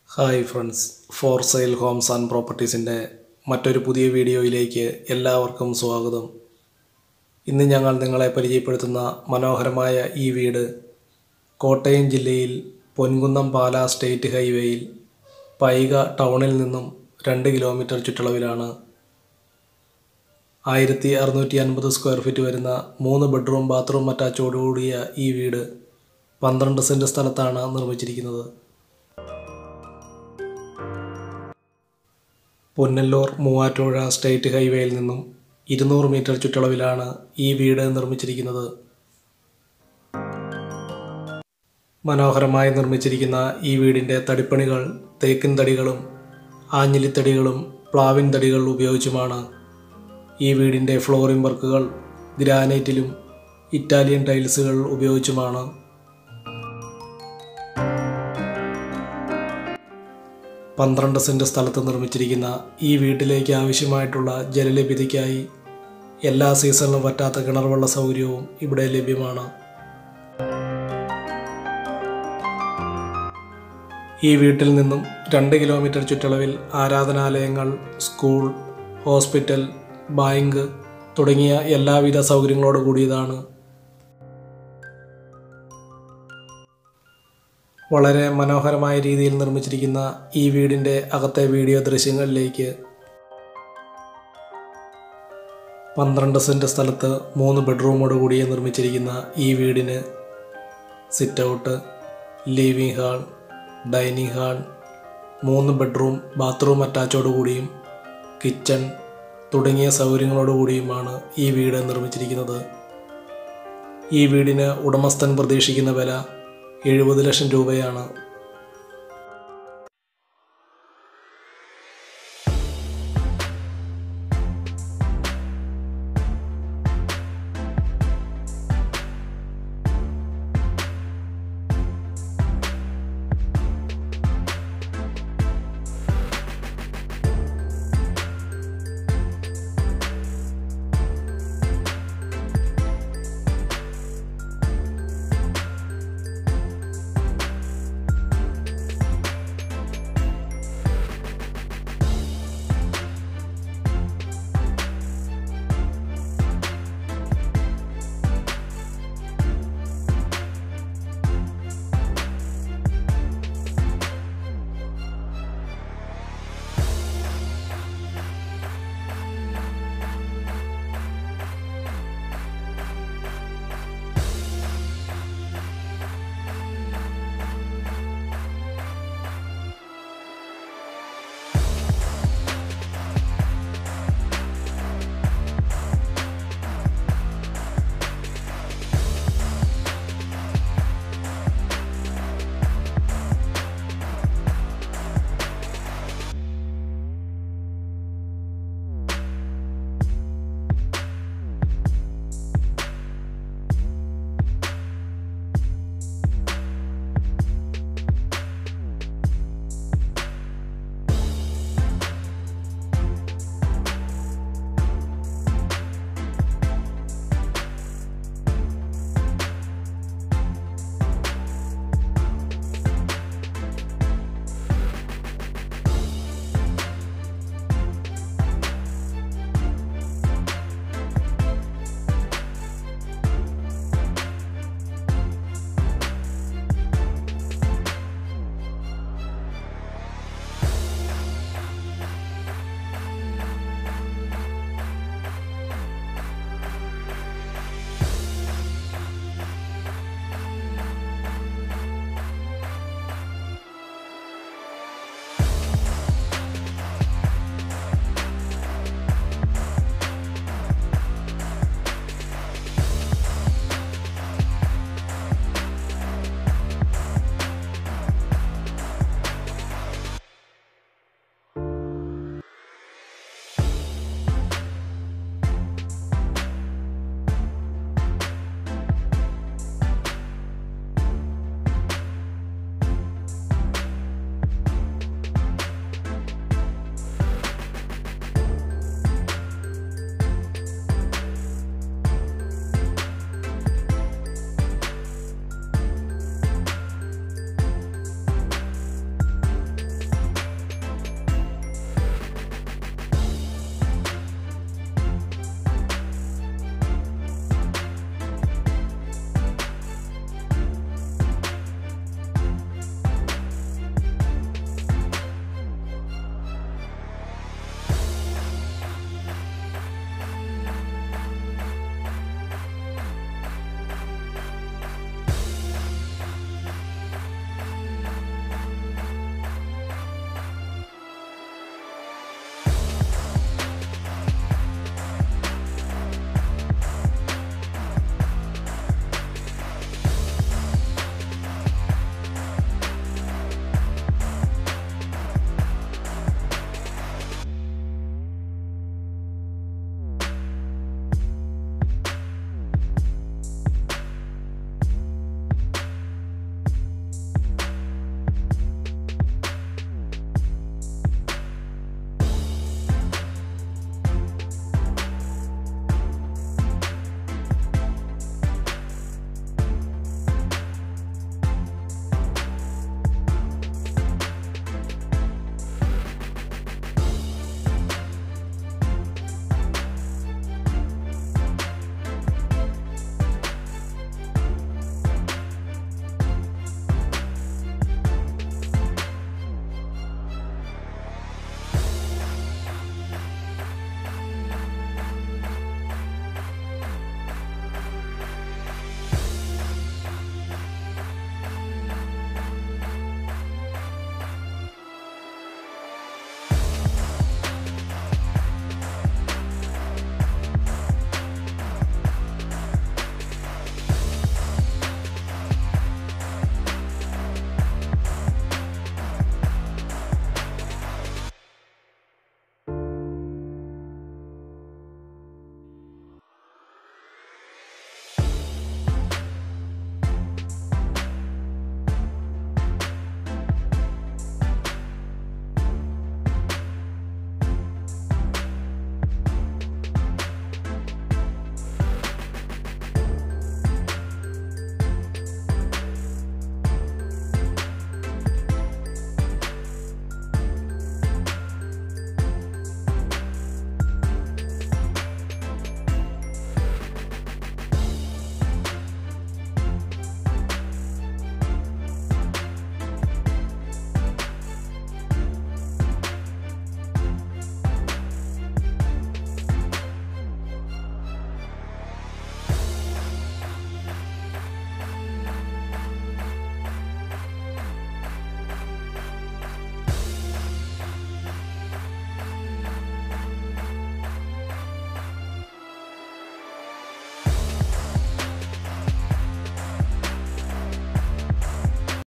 hi friends for sale homes and പ്രോപ്പർട്ടീസിൻ്റെ മറ്റൊരു പുതിയ വീഡിയോയിലേക്ക് എല്ലാവർക്കും സ്വാഗതം ഇന്ന് ഞങ്ങൾ നിങ്ങളെ പരിചയപ്പെടുത്തുന്ന മനോഹരമായ ഈ വീട് കോട്ടയം ജില്ലയിൽ പൊൻകുന്നം പാല സ്റ്റേറ്റ് ഹൈവേയിൽ പൈക ടൗണിൽ നിന്നും രണ്ട് കിലോമീറ്റർ ചുറ്റളവിലാണ് ആയിരത്തി അറുന്നൂറ്റി അൻപത് സ്ക്വയർ ഫീറ്റ് വരുന്ന മൂന്ന് ബെഡ്റൂം ബാത്റൂം അറ്റാച്ചോടുകൂടിയ ഈ വീട് പന്ത്രണ്ട് സെൻറ്റ് സ്ഥലത്താണ് നിർമ്മിച്ചിരിക്കുന്നത് പുന്നല്ലൂർ മൂവാറ്റുപുഴ സ്റ്റേറ്റ് ഹൈവേയിൽ നിന്നും ഇരുന്നൂറ് മീറ്റർ ചുറ്റളവിലാണ് ഈ വീട് നിർമ്മിച്ചിരിക്കുന്നത് മനോഹരമായി നിർമ്മിച്ചിരിക്കുന്ന ഈ വീടിൻ്റെ തടിപ്പണികൾ തേക്കിൻ തടികളും ആഞ്ഞിലിത്തടികളും പ്ലാവിൻ തടികൾ ഉപയോഗിച്ചുമാണ് ഈ വീടിൻ്റെ ഫ്ലോറിംഗ് വർക്കുകൾ ഗ്രാനൈറ്റിലും ഇറ്റാലിയൻ ടൈൽസുകൾ ഉപയോഗിച്ചുമാണ് പന്ത്രണ്ട് സെൻറ്റ് സ്ഥലത്ത് നിർമ്മിച്ചിരിക്കുന്ന ഈ വീട്ടിലേക്ക് ആവശ്യമായിട്ടുള്ള ജലലഭ്യതയ്ക്കായി എല്ലാ സീസണിലും പറ്റാത്ത കിണർവെള്ള സൗകര്യവും ഇവിടെ ലഭ്യമാണ് ഈ വീട്ടിൽ നിന്നും രണ്ട് കിലോമീറ്റർ ചുറ്റളവിൽ ആരാധനാലയങ്ങൾ സ്കൂൾ ഹോസ്പിറ്റൽ ബാങ്ക് തുടങ്ങിയ എല്ലാവിധ സൗകര്യങ്ങളോട് കൂടിയതാണ് വളരെ മനോഹരമായ രീതിയിൽ നിർമ്മിച്ചിരിക്കുന്ന ഈ വീടിൻ്റെ അകത്തെ വീഡിയോ ദൃശ്യങ്ങളിലേക്ക് പന്ത്രണ്ട് സെൻറ്റ് സ്ഥലത്ത് മൂന്ന് ബെഡ്റൂമോട് കൂടി നിർമ്മിച്ചിരിക്കുന്ന ഈ വീടിന് sit out living hall dining hall മൂന്ന് ബെഡ്റൂം ബാത്റൂം അറ്റാച്ചോട് കൂടിയും കിച്ചൺ തുടങ്ങിയ സൗകര്യങ്ങളോട് കൂടിയുമാണ് ഈ വീട് നിർമ്മിച്ചിരിക്കുന്നത് ഈ വീടിന് ഉടമസ്ഥൻ പ്രതീക്ഷിക്കുന്ന വില എഴുപത് ലക്ഷം രൂപയാണ്